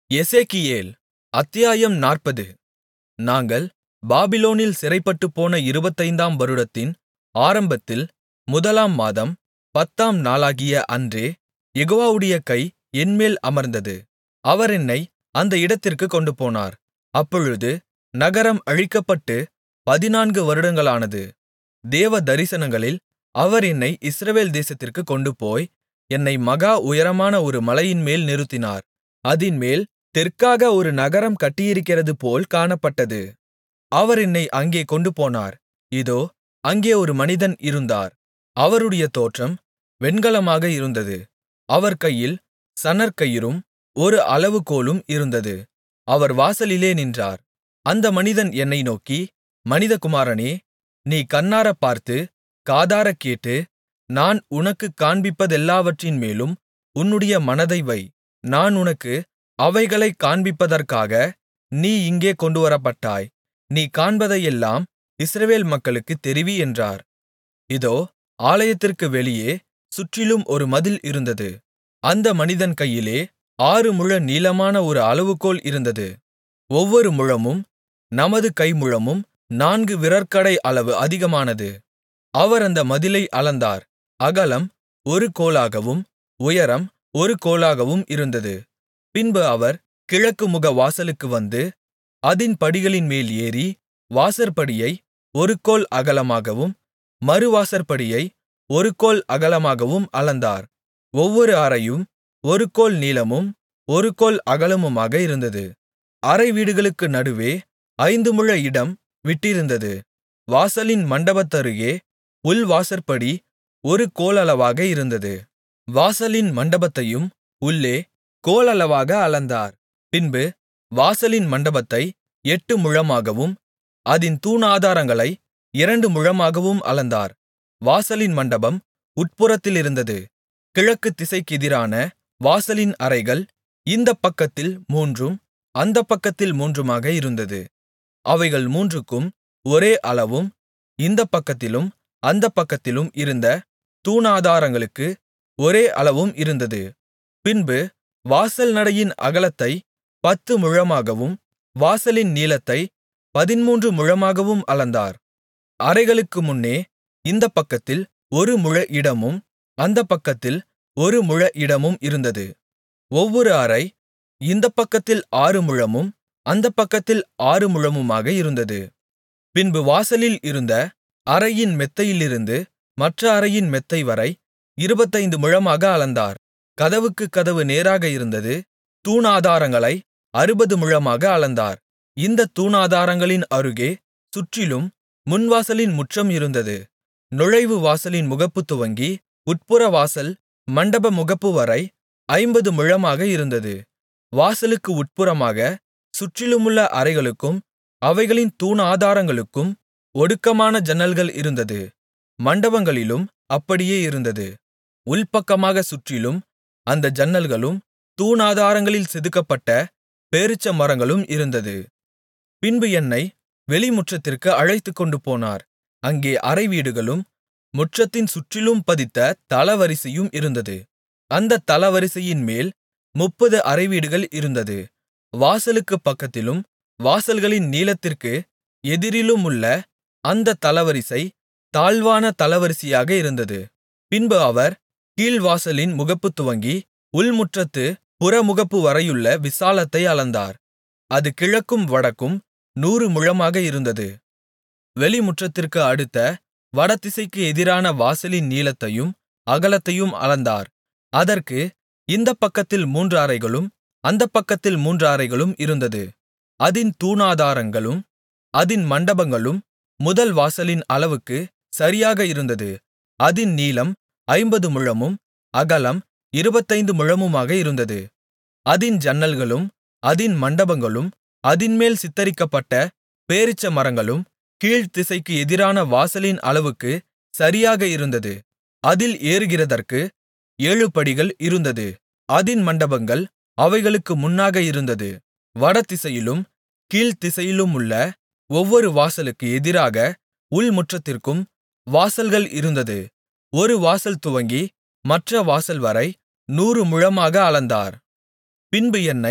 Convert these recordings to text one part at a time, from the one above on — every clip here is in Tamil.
எசேக்கியேல் அத்தியாயம் நாற்பது நாங்கள் பாபிலோனில் சிறைப்பட்டுப்போன இருபத்தைந்தாம் வருடத்தின் ஆரம்பத்தில் முதலாம் மாதம் பத்தாம் நாளாகிய அன்றே யெகோவாவுடைய கை என்மேல் அமர்ந்தது அவர் என்னை அந்த இடத்திற்குக் கொண்டுபோனார் அப்பொழுது நகரம் அழிக்கப்பட்டு பதினான்கு வருடங்களானது தேவதரிசனங்களில் அவர் என்னை இஸ்ரவேல் தேசத்திற்குக் கொண்டுபோய் என்னை மகா உயரமான ஒரு மலையின்மேல் நிறுத்தினார் அதின்மேல் தெற்காக ஒரு நகரம் கட்டியிருக்கிறதுபோல் காணப்பட்டது அவர் என்னை அங்கே கொண்டுபோனார் இதோ அங்கே ஒரு மனிதன் இருந்தார் அவருடைய தோற்றம் வெண்கலமாக இருந்தது அவர் கையில் சணற்கயிறும் ஒரு அளவுகோலும் இருந்தது அவர் வாசலிலே நின்றார் அந்த மனிதன் என்னை நோக்கி மனிதகுமாரனே நீ கண்ணாரப் பார்த்து காதாரக் கேட்டு நான் உனக்குக் காண்பிப்பதெல்லாவற்றின்மேலும் உன்னுடைய மனதை வை நான் உனக்கு அவைகளைக் காண்பிப்பதற்காக நீ இங்கே கொண்டுவரப்பட்டாய் நீ காண்பதையெல்லாம் இஸ்ரவேல் மக்களுக்குத் தெரிவி என்றார் இதோ ஆலயத்திற்கு வெளியே சுற்றிலும் ஒரு மதில் இருந்தது அந்த மனிதன் கையிலே ஆறு முழ நீளமான ஒரு அளவுகோல் இருந்தது ஒவ்வொரு முழமும் நமது கைமுழமும் நான்கு விரற்கடை அளவு அதிகமானது அவர் அந்த மதிலை அளந்தார் அகலம் ஒரு கோலாகவும் உயரம் ஒரு கோலாகவும் இருந்தது பின்பு அவர் கிழக்குமுக வாசலுக்கு வந்து அதின் படிகளின்மேல் ஏறி வாசற்படியை ஒரு கோல் அகலமாகவும் மறுவாசற்படியை ஒரு கோல் அகலமாகவும் அளந்தார் ஒவ்வொரு அறையும் ஒரு கோல் நீளமும் ஒரு கோல் அகலமுமாக இருந்தது அறைவீடுகளுக்கு நடுவே ஐந்து முழ இடம் விட்டிருந்தது வாசலின் மண்டபத்தருகே உள்வாசற்படி ஒரு கோலளவாக இருந்தது வாசலின் மண்டபத்தையும் உள்ளே கோலளவாக அளந்தார் பின்பு வாசலின் மண்டபத்தை எட்டு முழமாகவும் அதின் தூணாதாரங்களை இரண்டு முழமாகவும் அளந்தார் வாசலின் மண்டபம் உட்புறத்திலிருந்தது கிழக்கு திசைக்கெதிரான வாசலின் அறைகள் இந்தப் பக்கத்தில் மூன்றும் அந்தப் பக்கத்தில் மூன்றுமாக இருந்தது அவைகள் மூன்றுக்கும் ஒரே அளவும் இந்தப் பக்கத்திலும் அந்தப் பக்கத்திலும் இருந்த தூணாதாரங்களுக்கு ஒரே அளவும் இருந்தது பின்பு வாசல் நடையின் அகலத்தை பத்து முழமாகவும் வாசலின் நீளத்தை பதின்மூன்று முழமாகவும் அளந்தார் அறைகளுக்கு முன்னே இந்தப் பக்கத்தில் ஒரு முழ இடமும் அந்தப் பக்கத்தில் ஒரு முழ இடமும் இருந்தது ஒவ்வொரு அறை இந்தப் பக்கத்தில் ஆறு முழமும் அந்தப் பக்கத்தில் ஆறு முழமுமாக இருந்தது பின்பு வாசலில் இருந்த அறையின் மெத்தையிலிருந்து மற்ற அறையின் மெத்தை வரை இருபத்தைந்து முழமாக அளந்தார் கதவுக்குக் கதவு நேராக இருந்தது தூணாதாரங்களை அறுபது முழமாக அளந்தார் இந்தத் தூணாதாரங்களின் அருகே சுற்றிலும் முன்வாசலின் முற்றம் இருந்தது நுழைவு வாசலின் முகப்பு துவங்கி உட்புற வாசல் மண்டப முகப்புவரை ஐம்பது முழமாக இருந்தது வாசலுக்கு உட்புறமாக சுற்றிலுமுள்ள அறைகளுக்கும் அவைகளின் தூணாதாரங்களுக்கும் ஒடுக்கமான ஜன்னல்கள் இருந்தது மண்டபங்களிலும் அப்படியே இருந்தது உள்பக்கமாக சுற்றிலும் அந்த ஜன்னல்களும் தூணாதாரங்களில் செதுக்கப்பட்ட பேரீச்ச மரங்களும் இருந்தது பின்பு என்னை வெளிமுற்றத்திற்கு அழைத்துக்கொண்டு போனார் அங்கே அறைவீடுகளும் முற்றத்தின் சுற்றிலும் பதித்த தளவரிசையும் இருந்தது அந்த தளவரிசையின் மேல் முப்பது அறைவீடுகள் இருந்தது வாசலுக்குப் பக்கத்திலும் வாசல்களின் நீளத்திற்கு எதிரிலுமுள்ள அந்த தளவரிசை தாழ்வான தளவரிசையாக இருந்தது பின்பு அவர் கீழ்வாசலின் முகப்பு துவங்கி உள்முற்றத்து புறமுகப்பு வரையுள்ள விசாலத்தை அளந்தார் அது கிழக்கும் வடக்கும் நூறு முழமாக இருந்தது வெளிமுற்றத்திற்கு அடுத்த வடதிசைக்கு எதிரான வாசலின் நீளத்தையும் அகலத்தையும் அளந்தார் அதற்கு இந்தப் பக்கத்தில் மூன்று அறைகளும் அந்தப் பக்கத்தில் மூன்று அறைகளும் இருந்தது அதின் தூணாதாரங்களும் அதின் மண்டபங்களும் முதல் வாசலின் அளவுக்கு சரியாக இருந்தது அதின் நீளம் ஐம்பது முழமும் அகலம் இருபத்தைந்து முழமுமாக இருந்தது அதின் ஜன்னல்களும் அதின் மண்டபங்களும் அதின்மேல் சித்தரிக்கப்பட்ட பேரீச்ச மரங்களும் கீழ்த்திசைக்கு எதிரான வாசலின் அளவுக்கு சரியாக இருந்தது அதில் ஏறுகிறதற்கு ஏழு படிகள் இருந்தது அதின் மண்டபங்கள் அவைகளுக்கு முன்னாக இருந்தது வடதிசையிலும் கீழ்த்திசையிலுமுள்ள ஒவ்வொரு வாசலுக்கு எதிராக உள்முற்றத்திற்கும் வாசல்கள் இருந்தது ஒரு வாசல் துவங்கி மற்ற வாசல்வரை நூறு முழமாக அளந்தார் பின்பு என்னை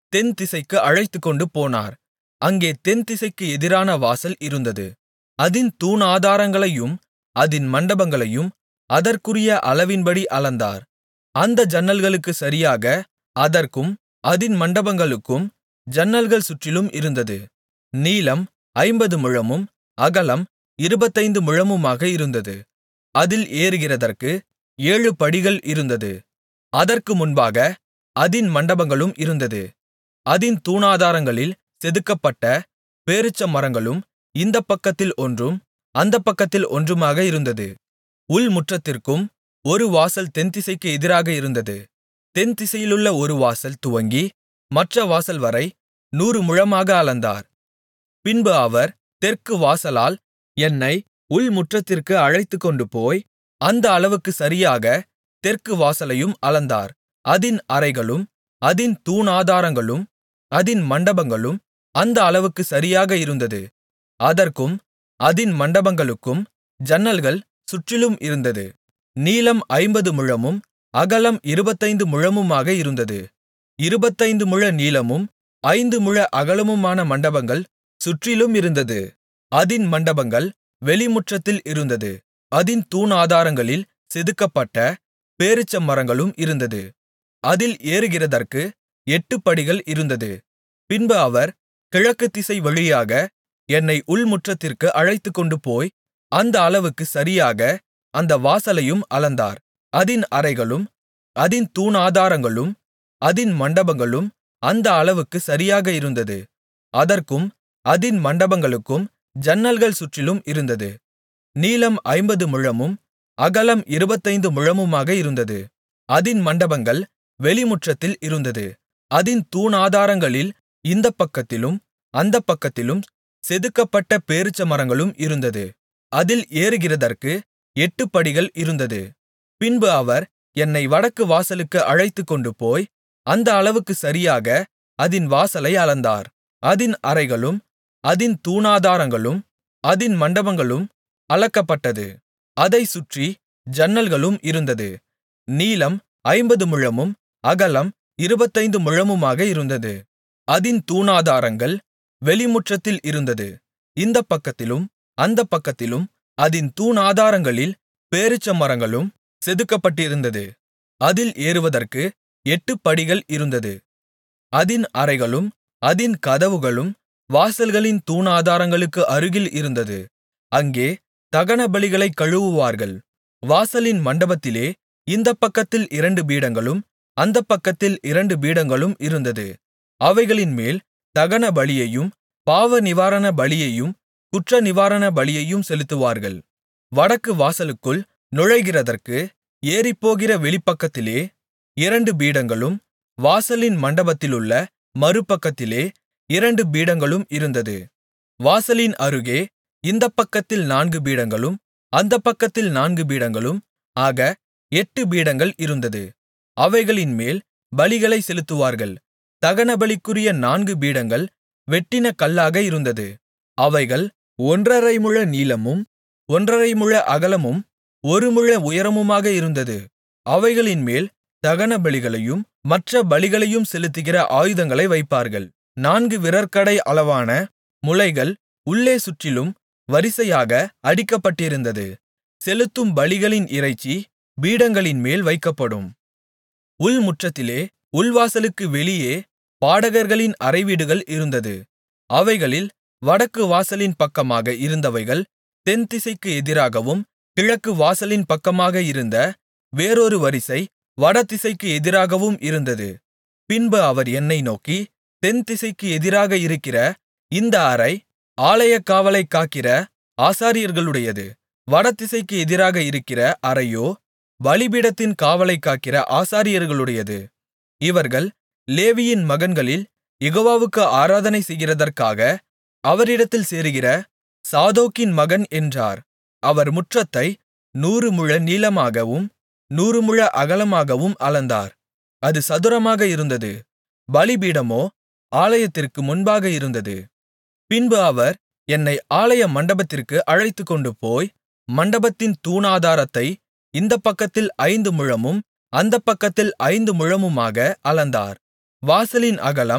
தென் திசைக்கு அழைத்துக்கொண்டு போனார் அங்கே தென் திசைக்கு எதிரான வாசல் இருந்தது அதின் தூணாதாரங்களையும் அதின் மண்டபங்களையும் அதற்குரிய அளவின்படி அளந்தார் அந்த ஜன்னல்களுக்கு சரியாக அதற்கும் அதின் மண்டபங்களுக்கும் ஜன்னல்கள் சுற்றிலும் இருந்தது நீளம் ஐம்பது முழமும் அகலம் இருபத்தைந்து முழமுமாக இருந்தது அதில் ஏறுகிறதற்கு ஏழு படிகள் இருந்தது அதற்கு முன்பாக அதின் மண்டபங்களும் இருந்தது அதின் தூணாதாரங்களில் செதுக்கப்பட்ட பேரீச்ச மரங்களும் இந்தப் பக்கத்தில் ஒன்றும் அந்தப் பக்கத்தில் ஒன்றுமாக இருந்தது உள்முற்றத்திற்கும் ஒரு வாசல் தென்திசைக்கு எதிராக இருந்தது தென்திசையிலுள்ள ஒரு வாசல் துவங்கி மற்ற வாசல்வரை நூறு முழமாக அளந்தார் பின்பு அவர் தெற்கு வாசலால் என்னை உள்முற்றத்திற்கு அழைத்துக்கொண்டுபோய் அந்த அளவுக்கு சரியாக தெற்கு வாசலையும் அளந்தார் அதின் அறைகளும் அதின் தூணாதாரங்களும் அதின் மண்டபங்களும் அந்த அளவுக்கு சரியாக இருந்தது அதற்கும் அதின் மண்டபங்களுக்கும் ஜன்னல்கள் சுற்றிலும் இருந்தது நீளம் ஐம்பது முழமும் அகலம் இருபத்தைந்து முழமுமாக இருந்தது இருபத்தைந்து முழ நீளமும் ஐந்து முழ அகலமுமான மண்டபங்கள் சுற்றிலும் இருந்தது அதின் மண்டபங்கள் வெளிமுற்றத்தில் இருந்தது அதின் தூணாதாரங்களில் செதுக்கப்பட்ட பேரீச்ச மரங்களும் இருந்தது அதில் ஏறுகிறதற்கு எட்டு படிகள் இருந்தது பின்பு அவர் கிழக்கு திசை வழியாக என்னை உள்முற்றத்திற்கு அழைத்துக்கொண்டு போய் அந்த அளவுக்கு சரியாக அந்த வாசலையும் அளந்தார் அதின் அறைகளும் அதின் தூணாதாரங்களும் அதின் மண்டபங்களும் அந்த அளவுக்கு சரியாக இருந்தது அதற்கும் அதின் மண்டபங்களுக்கும் ஜன்னல்கள் சுற்றிலும் இருந்தது நீளம் ஐம்பது முழமும் அகலம் இருபத்தைந்து முழமுமாக இருந்தது அதின் மண்டபங்கள் வெளிமுற்றத்தில் இருந்தது அதின் தூணாதாரங்களில் இந்தப் பக்கத்திலும் அந்தப் பக்கத்திலும் செதுக்கப்பட்ட பேரீச்ச மரங்களும் இருந்தது அதில் ஏறுகிறதற்கு எட்டு படிகள் இருந்தது பின்பு அவர் என்னை வடக்கு வாசலுக்கு அழைத்துக்கொண்டு போய் அந்த அளவுக்கு சரியாக அதின் வாசலை அளந்தார் அதின் அறைகளும் அதின் தூணாதாரங்களும் அதின் மண்டபங்களும் அளக்கப்பட்டது அதைச் சுற்றி ஜன்னல்களும் இருந்தது நீளம் ஐம்பது முழமும் அகலம் இருபத்தைந்து முழமுமாக இருந்தது அதின் தூணாதாரங்கள் வெளிமுற்றத்தில் இருந்தது இந்தப் பக்கத்திலும் அந்தப் பக்கத்திலும் அதின் தூணாதாரங்களில் பேரீச்ச மரங்களும் செதுக்கப்பட்டிருந்தது அதில் ஏறுவதற்கு எட்டு படிகள் இருந்தது அதின் அறைகளும் அதின் கதவுகளும் வாசல்களின் தூணாதாரங்களுக்கு அருகில் இருந்தது அங்கே தகனபலிகளைக் கழுவுவார்கள் வாசலின் மண்டபத்திலே இந்தப் பக்கத்தில் இரண்டு பீடங்களும் அந்தப் பக்கத்தில் இரண்டு பீடங்களும் இருந்தது அவைகளின்மேல் தகனபலியையும் பாவநிவாரண பலியையும் குற்றநிவாரண பலியையும் செலுத்துவார்கள் வடக்கு வாசலுக்குள் நுழைகிறதற்கு ஏறிப்போகிற வெளிப்பக்கத்திலே இரண்டு பீடங்களும் வாசலின் மண்டபத்திலுள்ள மறுபக்கத்திலே இரண்டு பீடங்களும் இருந்தது வாசலின் அருகே இந்தப் பக்கத்தில் நான்கு பீடங்களும் அந்தப் பக்கத்தில் நான்கு பீடங்களும் ஆக எட்டு பீடங்கள் இருந்தது அவைகளின்மேல் பலிகளைச் செலுத்துவார்கள் தகனபலிக்குரிய நான்கு பீடங்கள் வெட்டின கல்லாக இருந்தது அவைகள் ஒன்றரை முழ நீளமும் ஒன்றரை முழ அகலமும் ஒரு முழ உயரமுமாக இருந்தது அவைகளின்மேல் தகனபலிகளையும் மற்ற பலிகளையும் செலுத்துகிற ஆயுதங்களை வைப்பார்கள் நான்கு விரற்கடை அளவான முளைகள் உள்ளே சுற்றிலும் வரிசையாக அடிக்கப்பட்டிருந்தது செலுத்தும் பலிகளின் இறைச்சி பீடங்களின்மேல் வைக்கப்படும் உள்முற்றத்திலே உள்வாசலுக்கு வெளியே பாடகர்களின் அறைவீடுகள் இருந்தது அவைகளில் வடக்கு வாசலின் பக்கமாக இருந்தவைகள் தென்திசைக்கு எதிராகவும் கிழக்கு வாசலின் பக்கமாக இருந்த வேறொரு வரிசை வடதிசைக்கு எதிராகவும் இருந்தது பின்பு அவர் என்னை நோக்கி தென்திசைக்கு எதிராக இருக்கிற இந்த அறை ஆலயக் காவலைக் காக்கிற ஆசாரியர்களுடையது வடதிசைக்கு எதிராக இருக்கிற அறையோ பலிபீடத்தின் காவலைக் காக்கிற ஆசாரியர்களுடையது இவர்கள் லேவியின் மகன்களில் யெகோவாவுக்கு ஆராதனை செய்கிறதற்காக அவரிடத்தில் சேருகிற சாதோக்கின் மகன் என்றார் அவர் முற்றத்தை நூறு முழ நீளமாகவும் நூறு முழ அகலமாகவும் அளந்தார் அது சதுரமாக இருந்தது பலிபீடமோ ஆலயத்திற்கு முன்பாக இருந்தது பின்பு அவர் என்னை ஆலய மண்டபத்திற்கு அழைத்துக்கொண்டு போய் மண்டபத்தின் தூணாதாரத்தை இந்தப் பக்கத்தில் ஐந்து முழமும் அந்தப் பக்கத்தில் ஐந்து முழமுமாக அளந்தார் வாசலின் அகலம்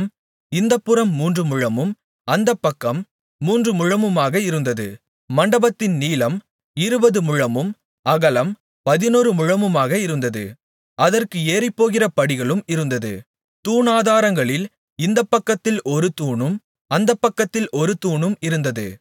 இந்தப்புறம் மூன்று முழமும் அந்தப் பக்கம் மூன்று முழமுமாக இருந்தது மண்டபத்தின் நீளம் இருபது முழமும் அகலம் பதினொரு முழமுமாக இருந்தது அதற்கு ஏறிப்போகிற படிகளும் இருந்தது தூணாதாரங்களில் இந்தப் பக்கத்தில் ஒரு தூணும் அந்தப் பக்கத்தில் ஒரு தூணும் இருந்தது